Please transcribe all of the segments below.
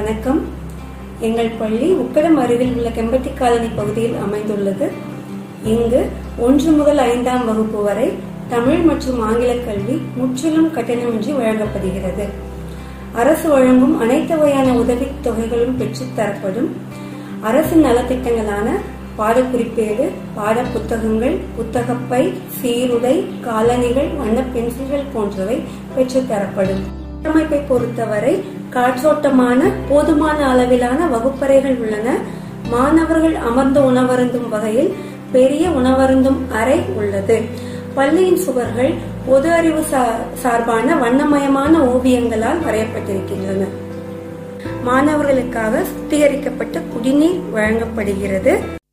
வணக்கம் எங்கள் பள்ளி உக்கடம் அருகில் உள்ள கெம்பட்டி காலனி பகுதியில் அமைந்துள்ளது இங்கு ஒன்று முதல் ஐந்தாம் வகுப்பு வரை தமிழ் மற்றும் ஆங்கில கல்வி முற்றிலும் கட்டணமின்றி வழங்கப்படுகிறது அரசு வழங்கும் அனைத்து வகையான உதவித் தொகைகளும் பெற்றுத் தரப்படும் அரசின் நலத்திட்டங்களான பாடக்குறிப்பேடு பாட புத்தகங்கள் புத்தகப்பை சீருடை காலணிகள் வண்ண பென்சில்கள் போன்றவை பெற்றுத் தரப்படும் அமைப்பை பொறுத்தவரை காற்றோட்டமான போதுமான அளவிலான வகுப்பறைகள் உள்ளன மாணவர்கள் அமர்ந்து உணவருந்தும் வகையில் பெரிய உணவருந்தும் அறை உள்ளது பள்ளியின் சுவர்கள் பொது அறிவு சா- சார்பான வண்ணமயமான ஓவியங்களால் வரையப்பட்டிருக்கின்றன மாணவர்களுக்காக சுத்திகரிக்கப்பட்ட குடிநீர் வழங்கப்படுகிறது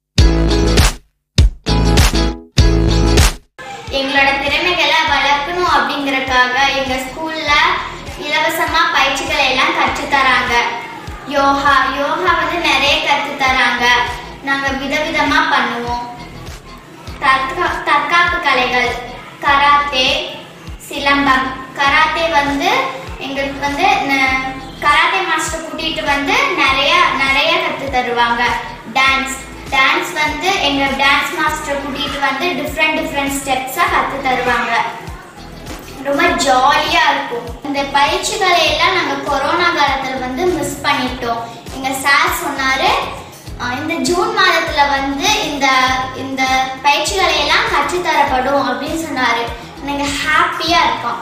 எங்களோட திறமைகளை வளர்க்கணும் அப்படிங்கறதுக்காக எங்க ஸ்கூல்ல இலவசமா பயிற்சிகளை எல்லாம் கற்று தராங்க யோகா யோகா வந்து நிறைய கற்று தராங்க நாங்க விதவிதமா பண்ணுவோம் தற்கா- தற்காப்பு கலைகள் கராத்தே சிலம்பம் கராத்தே வந்து எங்களுக்கு வந்து ந- கராத்தே மாஸ்டர் கூட்டிட்டு வந்து நிறைய நிறைய கத்து தருவாங்க டான்ஸ் டான்ஸ் வந்து எங்க டான்ஸ் மாஸ்டர் கூட்டிட்டு வந்து டிஃப்ரெண்ட் டிஃப்ரெண்ட் ஸ்டெப்ஸா கத்து தருவாங்க ரொம்ப ஜாலியா இருக்கும் இந்த பயிற்சிகளை எல்லாம் நாங்க கொரோனா காலத்துல வந்து மிஸ் பண்ணிட்டோம் எங்க சார் சொன்னாரு அஹ் இந்த ஜூன் மாதத்துல வந்து இந்த இந்த பயிற்சிகளை எல்லாம் கற்றுத்தரப்படும் அப்படின்னு சொன்னாரு நாங்க ஹாப்பியா இருக்கோம்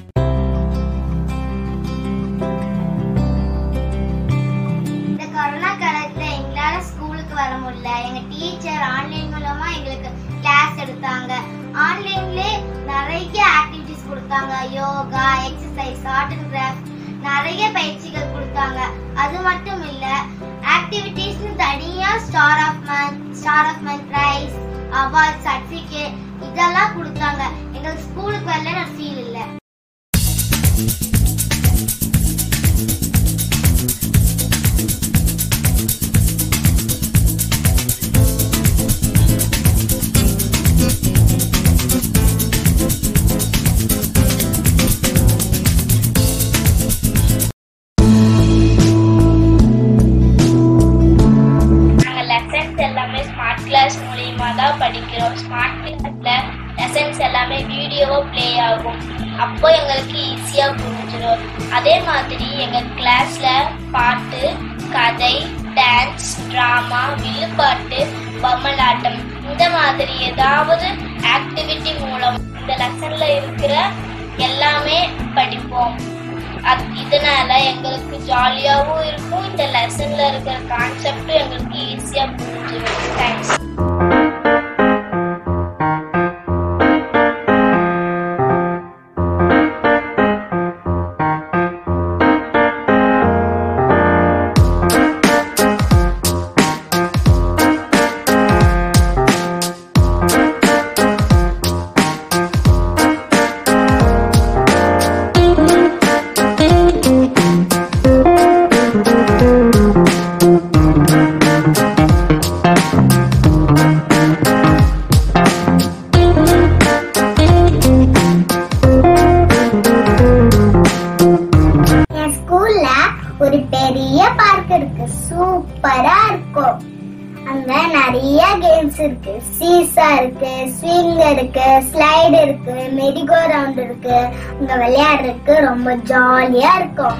இந்த கொரோனா காலத்துல எங்களால ஸ்கூலுக்கு வர முடியல எங்க டீச்சர் ஆன்லைன் மூலமா எங்களுக்கு கிளாஸ் எடுத்தாங்க ஆன்லைன்ல நிறைய ஆக்டிவிட்டிஸ் கொடுத்தாங்க yoga exercise art and craft நிறைய பயிற்சிகள் கொடுத்தாங்க அது மட்டும் இல்ல ஆக்டிவிட்டிஸ் தனியா star of month star of month prize award certificate இதெல்லாம் கொடுத்தாங்க எங்களுக்கு ஸ்கூலுக்கு வரல நான் ஃபீல் இல்லை நாங்கள் லெசன்ஸ் எல்லாமே ஸ்மார்ட் கிளாஸ் மூலியமா தான் படிக்கிறோம் ஸ்மார்ட் கிளாஸ்ல லெசன்ஸ் எல்லாமே வீடியோவோ ப்ளே ஆகும் அப்போ எங்களுக்கு ஈஸியாக புரிஞ்சிடும் அதே மாதிரி எங்கள் கிளாஸ்ல பாட்டு கதை டான்ஸ் ட்ராமா வில்லுப்பாட்டு பொம்மலாட்டம் இந்த மாதிரி ஏதாவது ஆக்டிவிட்டி மூலம் இந்த லெசன்ல இருக்கிற எல்லாமே படிப்போம் அது இதனால எங்களுக்கு ஜாலியாகவும் இருக்கும் இந்த லெசன்ல இருக்கிற கான்செப்டும் எங்களுக்கு ஈஸியா புரிஞ்சிடும் தேங்க்ஸ் என் ஸ்கூல்ல ஒரு பெரிய பார்க் இருக்கு சூப்பரா இருக்கும் அங்க நிறைய கேம்ஸ் இருக்கு சீசா இருக்கு ஸ்விங் இருக்கு ஸ்லைடு இருக்கு மெடிகோ ரவுண்ட் இருக்கு அங்க விளையாடுறதுக்கு ரொம்ப ஜாலியா இருக்கும்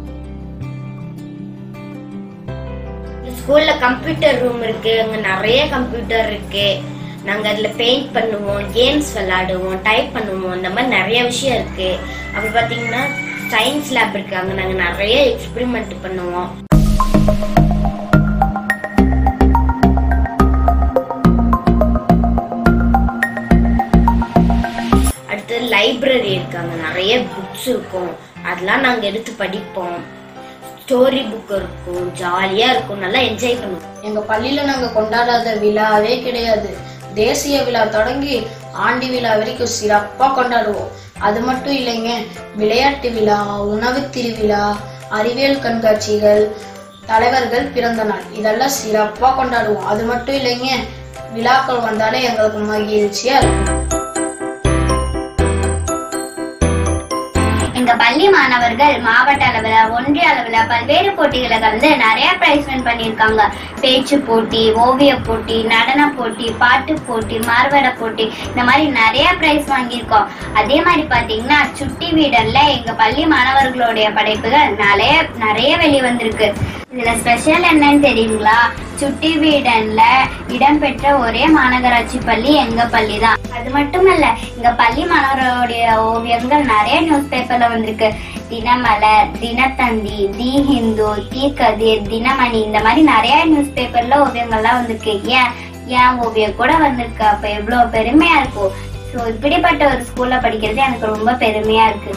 ஸ்கூல்ல கம்ப்யூட்டர் ரூம் இருக்கு அங்க நிறைய கம்ப்யூட்டர் இருக்கு நாங்க அதுல பெயிண்ட் பண்ணுவோம் கேம்ஸ் விளையாடுவோம் டைப் பண்ணுவோம் இந்த மாதிரி நிறைய விஷயம் இருக்கு அப்புறம் பாத்தீங்கன்னா சயின்ஸ் லேப் இருக்கு அங்க நாங்க நிறைய எக்ஸ்பெரிமெண்ட் பண்ணுவோம் அடுத்து லைப்ரரி இருக்கு அங்க நிறைய புக்ஸ் இருக்கும் அதெல்லாம் நாங்க எடுத்து படிப்போம் ஸ்டோரி புக் இருக்கும் ஜாலியா இருக்கும் நல்லா என்ஜாய் பண்ணுவோம் எங்க பள்ளியில நாங்க கொண்டாடாத விழாவே கிடையாது தேசிய விழா தொடங்கி ஆண்டு விழா வரைக்கும் சிறப்பா கொண்டாடுவோம் அது மட்டும் இல்லைங்க விளையாட்டு விழா உணவு திருவிழா அறிவியல் கண்காட்சிகள் தலைவர்கள் பிறந்த நாள் இதெல்லாம் சிறப்பா கொண்டாடுவோம் அது மட்டும் இல்லைங்க விழாக்கள் வந்தாலே எங்களுக்கு மகிழ்ச்சியா இருக்கும் எங்க பள்ளி மாணவர்கள் மாவட்ட அளவுல ஒன்றிய அளவுல பல்வேறு போட்டிகளை கலந்து நிறைய பிரைஸ் வின் பண்ணியிருக்காங்க பேச்சு போட்டி ஓவிய போட்டி நடன போட்டி பாட்டு போட்டி மார்வட போட்டி இந்த மாதிரி நிறைய பிரைஸ் வாங்கியிருக்கோம் அதே மாதிரி பாத்தீங்கன்னா சுட்டி வீடர்ல எங்க பள்ளி மாணவர்களுடைய படைப்புகள் நிறைய நிறைய வெளிவந்திருக்கு இதுல ஸ்பெஷல் என்னன்னு தெரியுங்களா சுட்டி வீடன்ல இடம்பெற்ற ஒரே மாநகராட்சி பள்ளி எங்க பள்ளி தான் அது மட்டும் இல்ல எங்க பள்ளி மாணவர்களுடைய ஓவியங்கள் நிறைய நியூஸ் பேப்பர்ல வந்திருக்கு தினமலர் தினத்தந்தி தி ஹிந்து தி கதிர் தினமணி இந்த மாதிரி நிறைய நியூஸ் பேப்பர்ல ஓவியங்கள்லாம் வந்திருக்கு ஏன் ஏன் ஓவியம் கூட வந்திருக்கு அப்ப எவ்வளவு பெருமையா இருக்கும் ஸோ இப்படிப்பட்ட ஒரு ஸ்கூல்ல படிக்கிறது எனக்கு ரொம்ப பெருமையா இருக்கு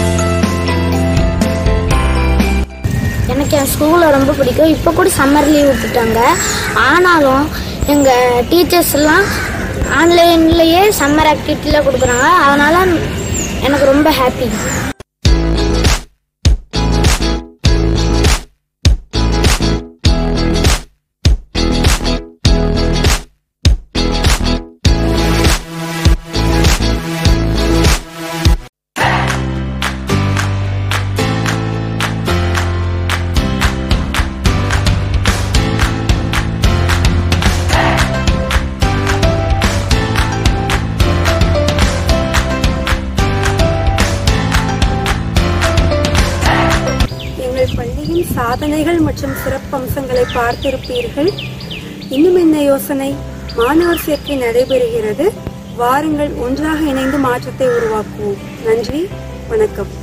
எனக்கு என் ஸ்கூலை ரொம்ப பிடிக்கும் இப்போ கூட சம்மர் லீவ் விட்டுட்டாங்க ஆனாலும் எங்கள் டீச்சர்ஸ் எல்லாம் ஆன்லைன்லேயே சம்மர் ஆக்டிவிட்டியில் கொடுக்குறாங்க அதனால எனக்கு ரொம்ப ஹாப்பி எங்கள் பள்ளியின் சாதனைகள் மற்றும் சிறப்பம்சங்களை பார்த்திருப்பீர்கள் இன்னும் என்ன யோசனை மாணவர் சேர்க்கை நடைபெறுகிறது வாருங்கள் ஒன்றாக இணைந்து மாற்றத்தை உருவாக்குவோம் நன்றி வணக்கம்